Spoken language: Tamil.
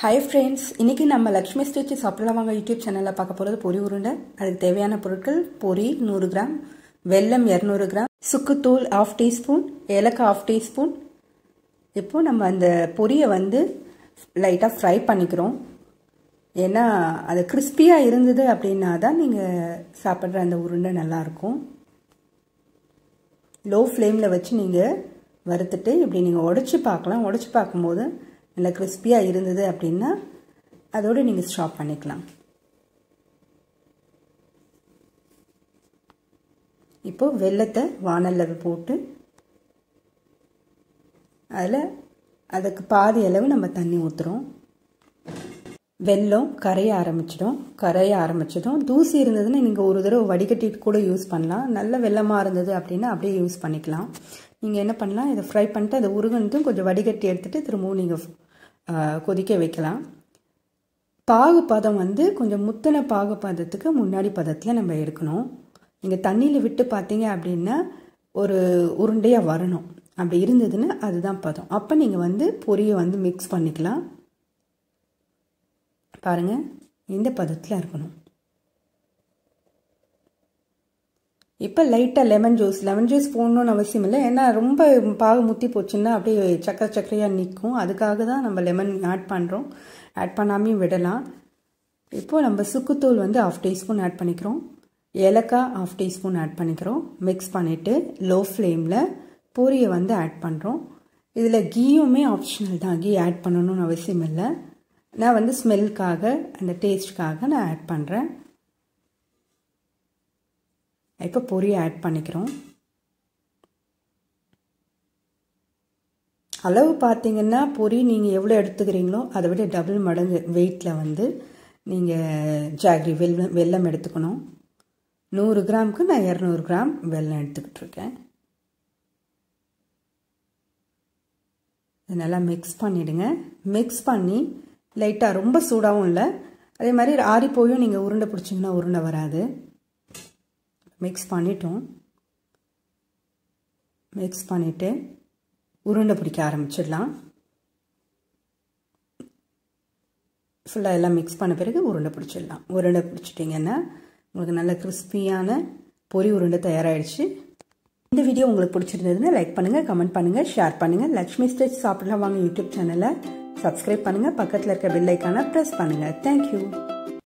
ஹாய் ஃப்ரெண்ட்ஸ் இன்றைக்கி நம்ம லக்ஷ்மி ஸ்டிச் சாப்பிடலாம் வாங்க யூடியூப் சேனலில் பார்க்க போகிறது பொரி உருண்டை அதுக்கு தேவையான பொருட்கள் பொரி நூறு கிராம் வெல்லம் இரநூறு கிராம் சுக்குத்தூள் ஆஃப் டீஸ்பூன் ஏலக்காய் ஆஃப் டீஸ்பூன் இப்போது நம்ம அந்த பொரியை வந்து லைட்டாக ஃப்ரை பண்ணிக்கிறோம் ஏன்னா அது கிறிஸ்பியாக இருந்தது அப்படின்னா தான் நீங்கள் சாப்பிட்ற அந்த உருண்டை நல்லாயிருக்கும் லோ ஃப்ளேமில் வச்சு நீங்கள் வறுத்துட்டு இப்படி நீங்கள் உடச்சி பார்க்கலாம் உடச்சி பார்க்கும்போது நல்லா கிறிஸ்பியாக இருந்தது அப்படின்னா அதோடு நீங்கள் ஸ்டாப் பண்ணிக்கலாம் இப்போது வெள்ளத்தை வானலில் போட்டு அதில் அதுக்கு பாதி அளவு நம்ம தண்ணி ஊற்றுறோம் வெல்லம் கரைய ஆரம்பிச்சிடும் கரைய ஆரம்பிச்சிடும் தூசி இருந்ததுன்னா நீங்கள் ஒரு தடவை வடிகட்டிட்டு கூட யூஸ் பண்ணலாம் நல்ல வெள்ளமாக இருந்தது அப்படின்னா அப்படியே யூஸ் பண்ணிக்கலாம் நீங்கள் என்ன பண்ணலாம் இதை ஃப்ரை பண்ணிட்டு அதை உருகனதும் கொஞ்சம் வடிகட்டி எடுத்துகிட்டு திரும்பவும் நீங்கள் கொதிக்க வைக்கலாம் பாகு பதம் வந்து கொஞ்சம் முத்தின பாகு பதத்துக்கு முன்னாடி பதத்தில் நம்ம எடுக்கணும் நீங்கள் தண்ணியில் விட்டு பார்த்தீங்க அப்படின்னா ஒரு உருண்டையாக வரணும் அப்படி இருந்ததுன்னா அதுதான் பதம் அப்போ நீங்கள் வந்து பொரியை வந்து மிக்ஸ் பண்ணிக்கலாம் பாருங்கள் இந்த பதத்தில் இருக்கணும் இப்போ லைட்டாக லெமன் ஜூஸ் லெமன் ஜூஸ் போடணுன்னு அவசியம் இல்லை ஏன்னா ரொம்ப பாகு முத்தி போச்சுன்னா அப்படியே சக்கரை சக்கரையாக நிற்கும் அதுக்காக தான் நம்ம லெமன் ஆட் பண்ணுறோம் ஆட் பண்ணாமையும் விடலாம் இப்போது நம்ம சுக்குத்தூள் வந்து ஆஃப் டீஸ்பூன் ஆட் பண்ணிக்கிறோம் ஏலக்காய் ஆஃப் டீஸ்பூன் ஆட் பண்ணிக்கிறோம் மிக்ஸ் பண்ணிவிட்டு லோ ஃப்ளேமில் பூரியை வந்து ஆட் பண்ணுறோம் இதில் கீயுமே ஆப்ஷனல் தான் கீ ஆட் பண்ணணும்னு அவசியம் இல்லை நான் வந்து ஸ்மெல்க்காக அந்த டேஸ்ட்காக நான் ஆட் பண்ணுறேன் இப்போ பொரியை ஆட் பண்ணிக்கிறோம் அளவு பார்த்தீங்கன்னா பொரி நீங்கள் எவ்வளோ எடுத்துக்கிறீங்களோ அதை விட டபுள் மடங்கு வெயிட்டில் வந்து நீங்கள் ஜாக்ரி வெல்லம் வெல்லம் எடுத்துக்கணும் நூறு கிராமுக்கு நான் இரநூறு கிராம் வெல்லம் எடுத்துக்கிட்டு இருக்கேன் நல்லா மிக்ஸ் பண்ணிவிடுங்க மிக்ஸ் பண்ணி லைட்டாக ரொம்ப சூடாகவும் இல்லை அதே மாதிரி ஆறி போயும் நீங்கள் உருண்டை பிடிச்சிங்கன்னா உருண்டை வராது மிக்ஸ் பண்ணிட்டோம் மிக்ஸ் பண்ணிவிட்டு உருண்டை பிடிக்க ஆரம்பிச்சிடலாம் ஃபுல்லாக எல்லாம் மிக்ஸ் பண்ண பிறகு உருண்டை பிடிச்சிடலாம் உருண்டை பிடிச்சிட்டிங்கன்னா உங்களுக்கு நல்ல கிறிஸ்பியான பொரி உருண்டை தயாராகிடுச்சு இந்த வீடியோ உங்களுக்கு பிடிச்சிருந்ததுன்னா லைக் பண்ணுங்கள் கமெண்ட் பண்ணுங்கள் ஷேர் பண்ணுங்கள் லக்ஷ்மி ஸ்டேஜ் சாப்பிடலாம் வாங்க யூடியூப் சேனலை சப்ஸ்கிரைப் பண்ணுங்கள் பக்கத்தில் இருக்க பெல் ஐக்கானை ப்ரெஸ் பண்ணுங்கள் தேங்க்யூ